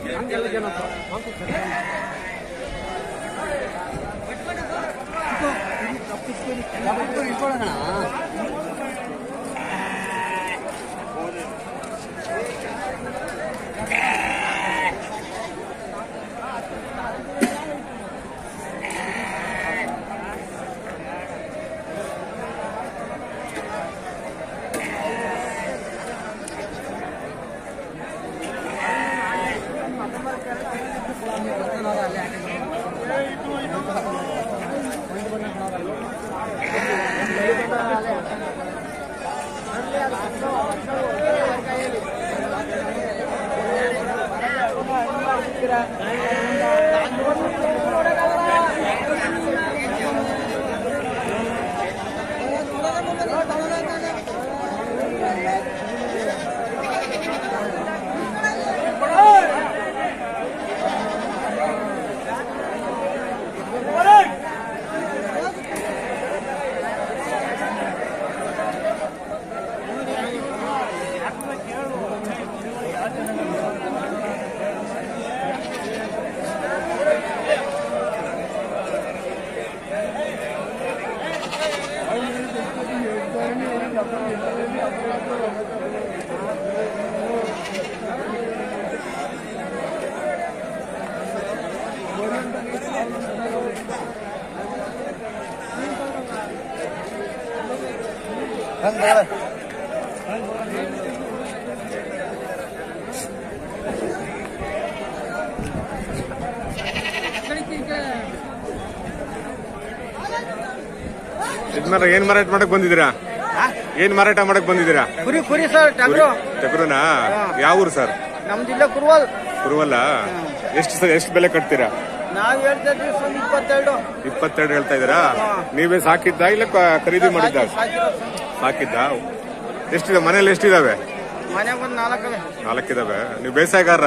ಯಜಮಾನ್ರ ಏನ್ ಮಾರಾಟ ಮಾಡಕ್ ಬಂದಿದ್ದೀರಾ ಏನ್ ಮಾರಾಟ ಮಾಡಕ್ ಬಂದಿದ್ದೀರಾ ಕುರಿ ಕುರಿ ಸರ್ ಟಗರು ಟಗರುನಾ ಯಾವ ಊರು ಸರ್ ನಮ್ ಜಿಲ್ಲೆ ಕುರುವಲ್ ಕುರುವಲ್ಲ ಎಷ್ಟು ಸರ್ ಎಷ್ಟು ಬೆಲೆ ಕಟ್ತೀರಾ ನಾವ್ ಹೇಳ್ತಾ ಇದ್ವಿ ಸರ್ ಇಪ್ಪತ್ತೆರಡು ಇಪ್ಪತ್ತೆರಡು ಹೇಳ್ತಾ ಇದೀರಾ ನೀವೇ ಸಾಕಿದ್ದ ಇಲ್ಲ ಕ- ಖರೀದಿ ಮಾಡಿದ್ದ ಸಾಕಿರೋ ಸರ್. ಸಾಕಿದ್ದ ಎಷ್ಟಿದೆ ಮನೇಲಿ ಎಷ್ಟಿದಾವೆ ಮನೆಗ್ ಒಂದ್ ನಾಲ್ಕವೆ ನಾಲ್ಕಿದಾವೆ ನೀವು ಬೇಸಾಯಗಾರ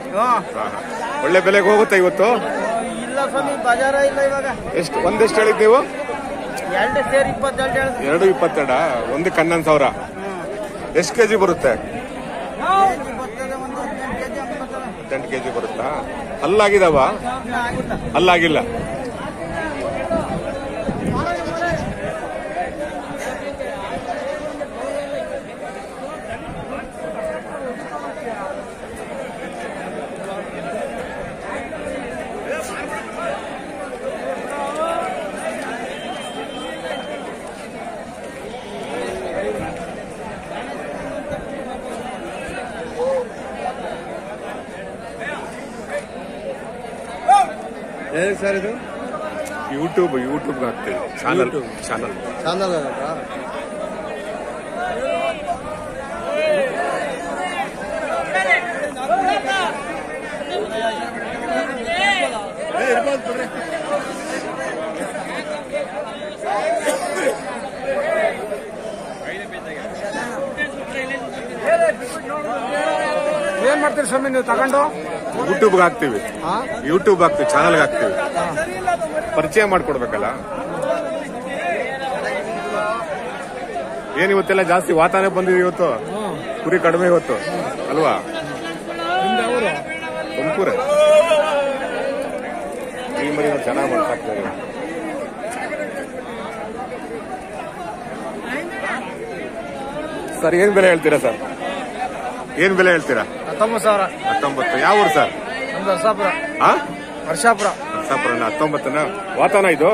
ಹ್ಮ್ ಒಳ್ಳೆ ಬೆಲೆಗೆ ಹೋಗುತ್ತಾ ಇವತ್ತು ಇಲ್ಲ ಸ್ವಾಮಿ ಬಜಾರ ಇಲ್ಲ ಇವಾಗ ಎಷ್ಟು ಒಂದೆಷ್ಟು ಹೇಳಿದ್ ನೀವು ಎರಡು ಸೇರಿ ಇಪ್ಪತ್ತೆರಡು ಹೇಳಿದ್ವಿ ಎರಡು ಇಪ್ಪತ್ತೆರಡ ಒಂದಕ್ಕೆ ಹನ್ನೊಂದು ಸಾವಿರ ಹ್ಮ್ ಎಷ್ಟು ಕೆಜಿ ಬರುತ್ತೆ ಕೆಜಿ ಬರ್ತದೆ ಒಂದು ಹದಿನೆಂಟು ಕೆಜಿ ಹಂಗ್ ಬರ್ತದೆ ಹದಿನೆಂಟು ಕೆಜಿ ಬರುತ್ತಾ ಹಲ್ಲಾಗಿದಾವ ಇನ್ನ ಆಗಿಲ್ಲ ಹಲ್ಲಾಗಿಲ್ಲ ಹೇಳಿ ಸರ್ ಇದು ಯೂಟ್ಯೂಬ್ ಯೂಟ್ಯೂಬ್ ಹಾಕ್ತೀವಿ ಚಾನಲ್ ಚಾನಲ್ ಚಾನಲ್ ಏನ್ ಮಾಡ್ತೀರಿ ಸ್ವಾಮಿ ನೀವು ತಗೊಂಡು ಯೂಟ್ಯೂಬ್ ಹಾಕ್ತಿವಿ ಯೂಟ್ಯೂಬ್ ಹಾಕ್ತಿವಿ ಚಾನಲ್ ಹಾಕ್ತಿವಿ ಪರಿಚಯ ಮಾಡ್ಕೊಡ್ಬೇಕಲ್ಲ ಏನ್ ಇವತ್ತೆಲ್ಲ ಜಾಸ್ತಿ ವಾತಾನೆ ಬಂದಿದೆ ಇವತ್ತು ಕುರಿ ಕಡಿಮೆ ಇವತ್ತು ಅಲ್ವಾ ತುಮಕೂರ ಈ ಮರಿ ನೋಡಿ ಚೆನ್ನಾಗಿ ಮಾಡ್ತಾರೆ ಸರ್ ಏನ್ ಬೆಲೆ ಹೇಳ್ತೀರಾ ಸರ್ ಏನ್ ಬೆಲೆ ಹೇಳ್ತೀರಾ ಹತ್ತೊಂಬತ್ತು ಸಾವಿರ ಹತ್ತೊಂಬತ್ತು ಯಾವ ಊರು ಸರ್ ನಮ್ದು ವರ್ಷಾಪುರ ಆ ವರ್ಷಾಪುರ ನರಸಾಪುರನ ಹತ್ತೊಂಬತ್ತನ ವಾತಾನ ಇದು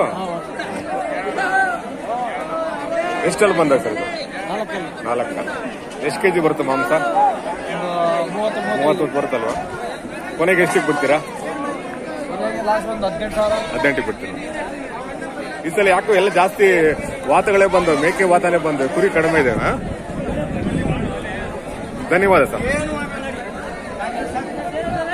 ಎಷ್ಟಲ್ಲಿ ಬಂದ ಸರ್ ಇದು ನಾಲ್ಕು ಎಷ್ಟು ಕೆಜಿ ಬರುತ್ತೆ ಮಾಂಸ ಮೂವತ್ತು ಬರುತ್ತಲ್ವಾ ಕೊನೆಗೆ ಎಷ್ಟಿಗೆ ಬಿಡ್ತೀರಾ ಲಾಸ್ಟ್ ಒಂದು ಹದಿನೆಂಟು ಸಾವಿರ ಹದಿನೆಂಟಿಗೆ ಬಿಡ್ತೀರಾ ಈ ಸಲ ಯಾಕೋ ಎಲ್ಲ ಜಾಸ್ತಿ ವಾತಗಳೇ ಬಂದವು ಮೇಕೆ ವಾತಾನೆ ಬಂದವು ಕುರಿ ಕಡಿಮೆ ಇದೆ ಆ? ಧನ್ಯವಾದ ಸರ್